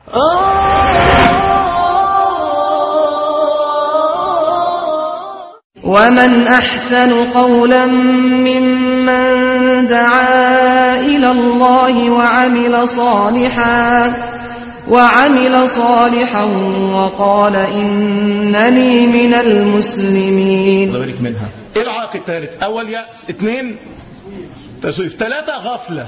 ومن أحسن قولا ممن دعا إلى الله وعمل صالحا وعمل صالحا وقال إنني من المسلمين الله يبارك منها ايه العائق الثالث اول يأس اثنين تسويف ثلاثة غفلة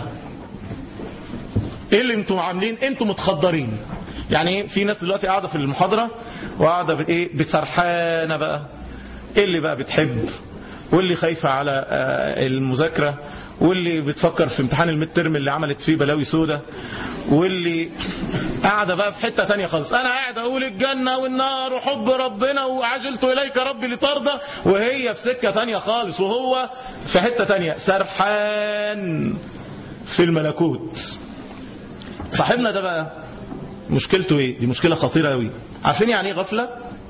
ايه اللي انتم عاملين انتم متخدرين يعني ايه في ناس دلوقتي قاعدة في المحاضرة وقاعدة بايه بتسرحانة بقى ايه اللي بقى بتحب واللي خايفة على آه، المذاكرة واللي بتفكر في امتحان الميد ترم اللي عملت فيه بلاوي سودة واللي قاعدة بقى في حتة تانية خالص انا قاعد اقول الجنة والنار وحب ربنا وعجلت اليك ربي لترضى وهي في سكة تانية خالص وهو في حتة تانية سرحان في الملكوت صاحبنا ده بقى مشكلته ايه دي مشكلة خطيرة قوي عارفين يعني ايه غفلة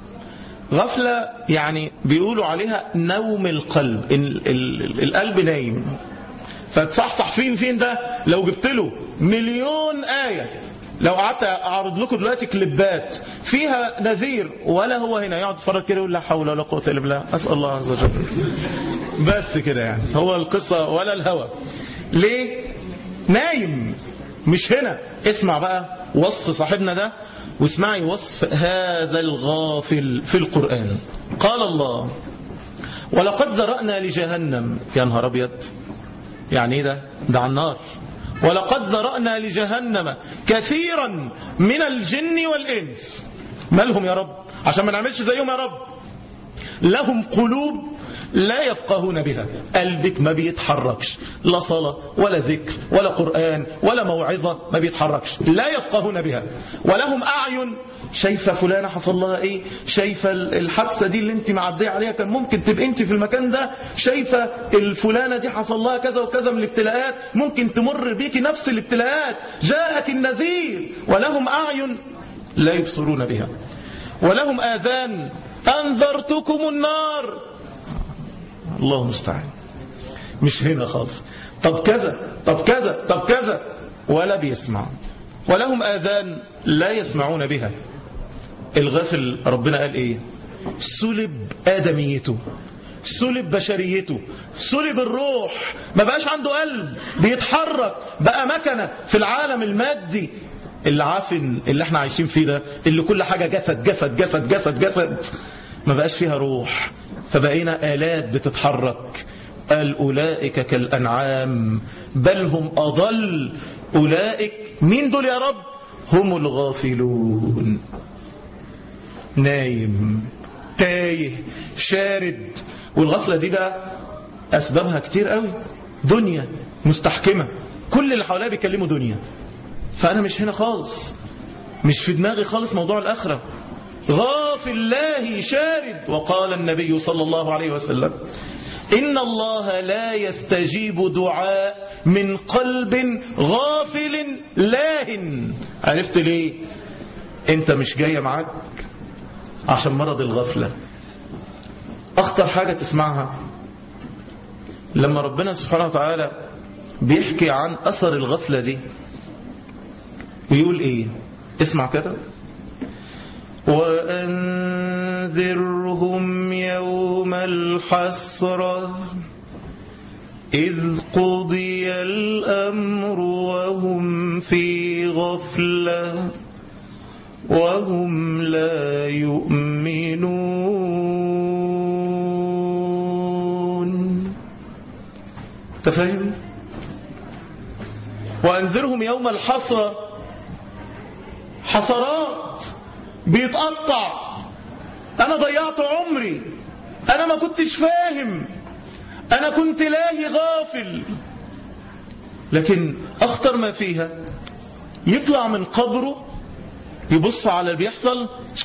غفلة يعني بيقولوا عليها نوم القلب ال ال القلب نايم فتصحصح فين فين ده لو جبت له مليون آية لو قعدت اعرض لكم دلوقتي كليبات فيها نذير ولا هو هنا يقعد يتفرج كده يقول لا حول ولا قوه الا بالله اسال الله عز وجل بس كده يعني هو القصه ولا الهوى ليه نايم مش هنا اسمع بقى وصف صاحبنا ده واسمعي وصف هذا الغافل في القرآن قال الله ولقد ذرأنا لجهنم يا نهار أبيض يعني ايه ده ده على النار ولقد ذرأنا لجهنم كثيرا من الجن والإنس مالهم يا رب عشان ما نعملش زيهم يا رب لهم قلوب لا يفقهون بها قلبك ما بيتحركش لا صلاة ولا ذكر ولا قرآن ولا موعظة ما بيتحركش لا يفقهون بها ولهم أعين شايفة فلانة حصل لها ايه شايفة الحادثة دي اللي انت معدية عليها كان ممكن تبقى انت في المكان ده شايفة الفلانة دي حصل لها كذا وكذا من الابتلاءات ممكن تمر بيكي نفس الابتلاءات جاءك النذير ولهم أعين لا يبصرون بها ولهم آذان أنذرتكم النار الله المستعان مش هنا خالص طب كذا طب كذا طب كذا ولا بيسمع ولهم آذان لا يسمعون بها الغافل ربنا قال ايه سلب آدميته سلب بشريته سلب الروح ما بقاش عنده قلب بيتحرك بقى مكنة في العالم المادي العافن اللي احنا عايشين فيه ده اللي كل حاجة جسد جسد جسد جسد جسد ما بقاش فيها روح فبقينا آلات بتتحرك قال أولئك كالأنعام بل هم أضل أولئك مين دول يا رب هم الغافلون نايم تايه شارد والغفلة دي بقى أسبابها كتير قوي دنيا مستحكمة كل اللي حواليا بيكلموا دنيا فأنا مش هنا خالص مش في دماغي خالص موضوع الآخرة غافل الله شارد وقال النبي صلى الله عليه وسلم إن الله لا يستجيب دعاء من قلب غافل لاهن عرفت ليه انت مش جاية معاك عشان مرض الغفلة اخطر حاجة تسمعها لما ربنا سبحانه وتعالى بيحكي عن اثر الغفلة دي ويقول ايه اسمع كده وأنذرهم يوم الحسرة إذ قضي الأمر وهم في غفلة وهم لا يؤمنون تفهم وأنذرهم يوم الحسرة حسرات بيتقطع انا ضيعت عمري انا ما كنتش فاهم انا كنت لاهي غافل لكن اخطر ما فيها يطلع من قبره يبص على اللي بيحصل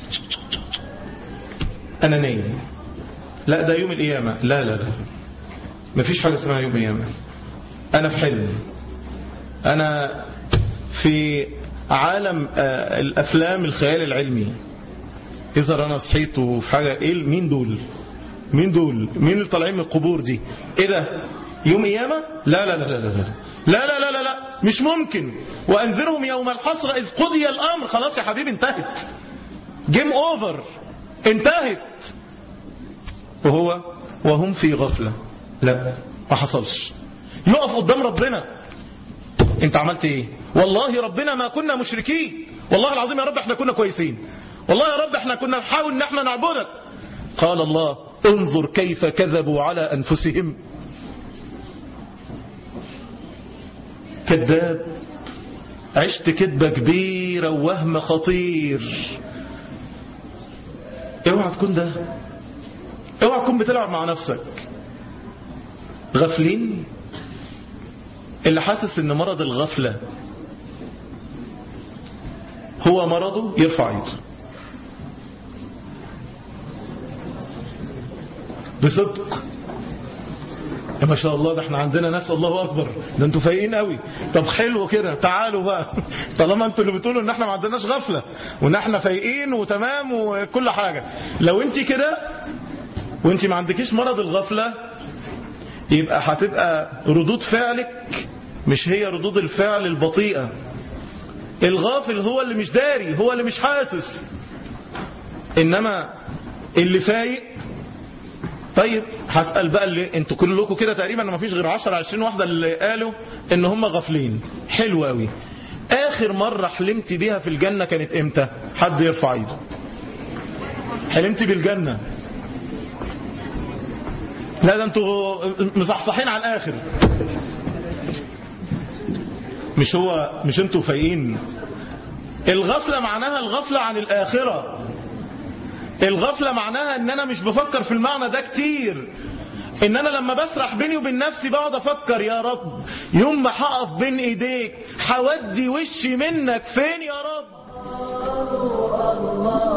انا نايم لا ده يوم القيامة لا لا لا مفيش حاجة اسمها يوم القيامة انا في حلم انا في عالم الافلام الخيال العلمي اذا انا صحيت وفي حاجه ايه مين دول مين دول مين اللي طالعين من القبور دي ايه ده يوم قيامه لا لا لا لا لا لا لا لا لا, لا. مش ممكن وأنذرهم يوم الحسرة إذ قضي الأمر خلاص يا حبيبي انتهت جيم أوفر انتهت وهو وهم في غفلة لا ما حصلش يقف قدام ربنا انت عملت ايه والله ربنا ما كنا مشركين والله العظيم يا رب احنا كنا كويسين والله يا رب احنا كنا نحاول ان احنا نعبدك قال الله انظر كيف كذبوا على انفسهم كذاب عشت كذبة كبيرة ووهم خطير اوعى تكون ده اوعى تكون بتلعب مع نفسك غافلين اللي حاسس ان مرض الغفلة هو مرضه يرفع ايده بصدق يا ما شاء الله ده احنا عندنا ناس الله اكبر ده انتوا فايقين قوي طب حلو كده تعالوا بقى طالما انتوا اللي بتقولوا ان احنا ما عندناش غفله وان احنا فايقين وتمام وكل حاجه لو انت كده وانت ما عندكيش مرض الغفله يبقى هتبقى ردود فعلك مش هي ردود الفعل البطيئه الغافل هو اللي مش داري هو اللي مش حاسس انما اللي فايق طيب هسأل بقى اللي انتوا كلكم كده تقريبا ما فيش غير 10 20 واحدة اللي قالوا ان هم غافلين حلو قوي اخر مرة حلمت بيها في الجنة كانت امتى حد يرفع ايده حلمت بالجنة لا ده انتوا مصحصحين على الاخر مش هو مش انتوا فايقين الغفلة معناها الغفلة عن الآخرة الغفلة معناها ان انا مش بفكر في المعنى ده كتير ان انا لما بسرح بيني وبين نفسي بقعد افكر يا رب يوم ما هقف بين ايديك هودي وشي منك فين يا رب